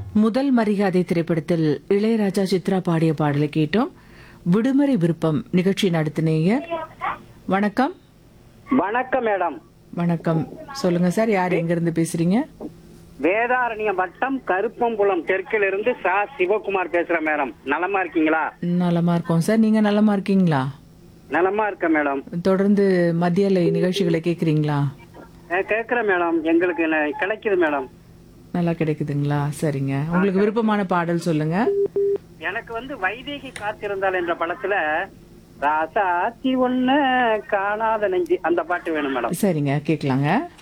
முதல் மரியாதை திரைப்படத்தில் இளையராஜா சித்ரா பாடிய பாடலை கேட்டோம் விடுமுறை விருப்பம் நிகழ்ச்சி நடத்தினீங்க வணக்கம் வணக்கம் மேடம் வணக்கம் சொல்லுங்க சார் யார் எங்க இருந்து பேசுறீங்க வேதாரண்ய வட்டம் கருப்பம்புலம் தெற்கில் இருந்து சா சிவகுமார் பேசுறேன் மேடம் நலமா இருக்கீங்களா நலமா இருக்கோம் சார் நீங்க நலமா இருக்கீங்களா நலமா இருக்கேன் மேடம் தொடர்ந்து மத்திய அலை நிகழ்ச்சிகளை கேக்குறீங்களா அஹ் கேக்குறேன் மேடம் எங்களுக்கு ந- கிடைக்குது மேடம் நல்லா கிடைக்குதுங்களா சரிங்க உங்களுக்கு விருப்பமான பாடல் சொல்லுங்க எனக்கு வந்து வைதேகி காத்திருந்தால் என்ற படத்துல ராசாத்தி ஒண்ணு காணாத நெஞ்சு அந்த பாட்டு வேணும் மேடம் சரிங்க கேட்கலாங்க